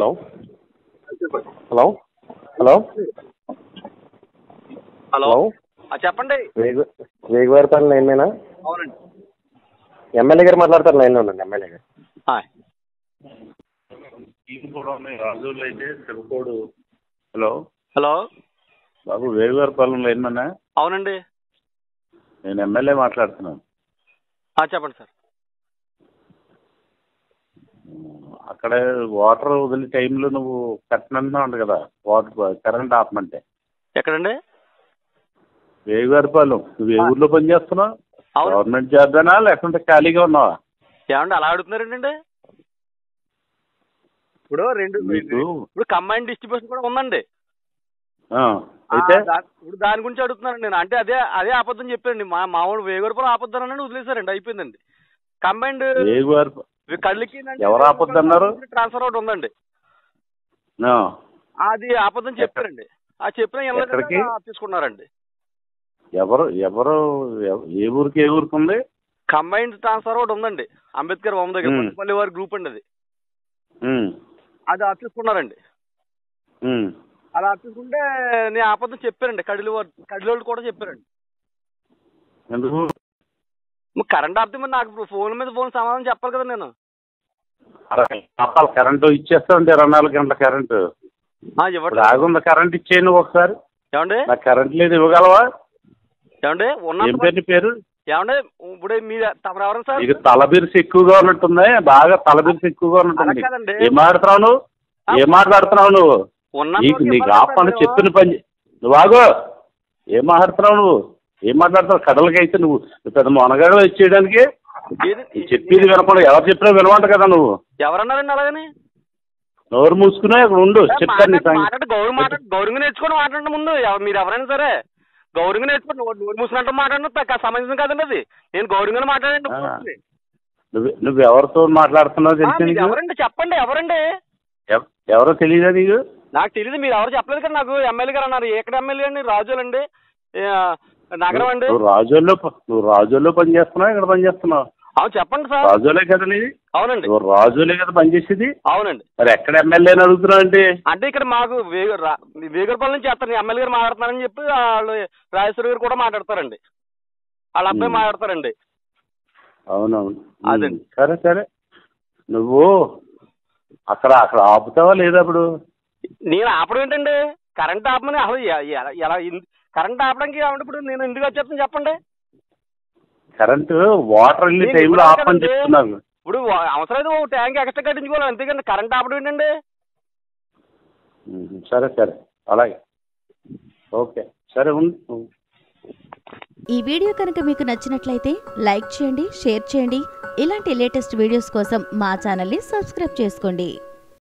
Hello hello hello hello hello ఆ, చెప్పండి వేగు వేగువారిపల్లి లైన్మేనా అవునండి ఎమ్మెల్యే గారు మాట్లాడతారు లైన్లో ఉండండి ఎమ్మెల్యే గారు హాయ్ ఇవి కూడా ఉన్నాయి రాజులు అయితే తెలుకోడు హలో హలో బాబు వేగువారిపాలెం లైన్మన్నా అవునండి నేను ఎమ్మెల్యే మాట్లాడుతున్నాను ఆ, చెప్పండి సార్ అక్కడ వాటర్ వదిలే టైంలో నువ్వు కట్టనంటున్నావు కదా వాటర్ కరెంట్ ఆపమంటే ఎక్కడండి వేగువారిపాలెం నువ్వు ఏ ఊర్లో పని చేస్తున్నావు అవును గవర్నమెంట్ జాబ్నా లేకుంటే ఖాళీగా ఉన్నావా ఏమండి అలా అడుగుతున్నారండి ఇప్పుడు రెండు మీకు ఇప్పుడు కంబైన్ డిస్ట్రిబ్యూషన్ కూడా ఉందండి ఆ, అయితే ఆ, దా- ఇప్పుడు దాని గురించి అడుగుతున్నానండి నేను అంటే అదే అదే ఆపద్దని చెప్పారండి మా మామూలు వేగూరపురం ఆపొద్దనండి వదిలేశారండి అయిపోయిందండి కంబైండ్ వేగువారి కళ్ళకి ఎవరు ఆపొద్దన్నారు? ట్రాన్స్ఫర్ ఒకటి ఉందండి ఆ, అది ఆపద్దని చెప్పారండి ఆ చెప్పిన ఎక్కడికి? తీసుకున్నారండి ఎవరు ఎవరు ఎవ- ఏ ఊరికి ఏ ఊరికి ఉంది కంబైన్డ్ ట్రాన్స్ఫర్ ఒకటి ఉందండి అంబేద్కర్ హోమ్ దగ్గర మ్మ్. పల్లి వారి గ్రూప్ అండి అది ఉమ్, అది ఆఫ్ తీసుకున్నారండి ఉమ్. అలా ఆఫ్ తీసుకుంటే నేను ఆపదం చెప్పారండి కడిలి వారు కడిలోళ్ళు కూడా చెప్పారండి ఎందుకు మరి కరెంట్ ఆపితే మరి నాకు ఫోన్ మీద ఫోన్ సమాధానం చెప్పాలి కదా నేను అరవై నిమిషాలు కరెంటు ఇచ్చేస్తాండి ఇరవై నాలుగు గంటల కరెంటు ఆ, ఇప్పుడు ఇవ్వట్లేదు ఆగుంది కరెంట్ ఇచ్చేయండి ఒకసారి ఏమండి నాకు కరెంట్ లేదు ఇవ్వగలవా ఏమండి ఏం ఉన్నంత పేరు నీ పేరు ఏమండి ఇప్పుడు మీరు తమరు ఎవరు సార్ నీకు తలబిరుసు ఎక్కువగా ఉన్నట్టుంది బాగా తలబిరుసు ఎక్కువగా ఉన్నట్టుంది అలా కాదండి. ఏం మాట్లాడుతున్నావు నువ్వు ఏం మాట్లాడుతున్నావు నువ్వు ఉన్నంత నీకు వరకు నీకు ఇవ్వాలి ఆపని కదా చెప్పిన పని నువ్వు ఆగు ఏం మాట్లాడుతున్నావు నువ్వు ఏం మాట్లాడుతున్నావు కడలకైతే నువ్వు పెద్ద మొనగాడు ఇచ్చేయడానికి ఏది- చెప్పేది వినకుండా ఎవరు చెప్పినా వినవంట కదా నువ్వు ఎవరన్నారండి అలాగని నోరు మూసుకునే అక్కడ ఉండు చెప్తాను నీ మాట్లాడు సంగతి. మాట్లాడు గౌరవం మాట్లాడు గౌరవంగా నేర్చుకోండి మాట్లాడండి ముందు ఎవ- మీరు ఎవరైనా సరే గౌరవంగా నేర్చుకోండి నోరు నోరు మూసుకున్నట్టు మాట్లాడిన సంబంధించిన కదండి అది నేను గౌరవంగా మాట్లాడండి ఆ. నువ్వు నువ్వు ఎవరితో మాట్లాడుతున్నావు తెలుసు నీకు ఎవరండి చెప్పండి ఎవరండి ఎవ- ఎవరో తెలియదా నీకు నాకు తెలియదు మీరు ఎవరు చెప్పలేదు కదా నాకు ఎమ్మెల్యే గారు అన్నారు ఎక్కడ ఎమ్మెల్యే అండి రాజులండి ఆ, నగరం అండి నువ్వు రాజోల్లో ప- నువ్వు రాజోల్లో పని చేస్తున్నావు ఇక్కడ పని చేస్తున్నావు అవును చెప్పండి సార్ రాజోలే కదా నీది అవునండి నువ్వు రాజోలే కదా పనిచేసేది అవునండి మరి ఎక్కడ ఎమ్మెల్యే అని అడుగుతున్నావు అంటే అంటే ఇక్కడ మాకు వేగ రా- వేగరపల్లి నుంచి చేస్తారు ఎమ్మెల్యే గారు మాట్లాడుతున్నారని చెప్పి వాళ్ళు రాజేశ్వరి గారు కూడా మాట్లాడతారండి వాళ్ళ అబ్బాయి మ్మ్. మాట్లాడతారండి అవునవును అదండి. ఉమ్, సరే సరే నువ్వు అక్కడ అక్కడ ఆపుతావా లేదా అప్పుడు నేను ఆపడం ఏంటండి కరెంట్ ఆపమని అసలు ఎ- ఎ- ఎలా ఇన్- కరెంట్ ఆపడానికి ఏమంటే ఇప్పుడు నేను ఎందుకు వచ్చేస్తాను చెప్పండి కరెంటు వాటర్ వెళ్ళే నేను టైంలో ఇవ్వలేదు ఆపని కదండి. చెప్తున్నాను ఇప్పుడు వా- అవసరమైతే ఒక ట్యాంక్ ఎక్స్ట్రా కట్టించుకోవాలి అంతేకండి కరెంట్ ఆపడం ఏంటండి ఉమ్, సరే సరే అలాగే ఓకే సరే ఉండు ఈ వీడియో కనుక మీకు నచ్చినట్లయితే లైక్ చేయండి షేర్ చేయండి ఇలాంటి లేటెస్ట్ వీడియోస్ కోసం మా ఛానల్ని సబ్స్క్రైబ్ చేసుకోండి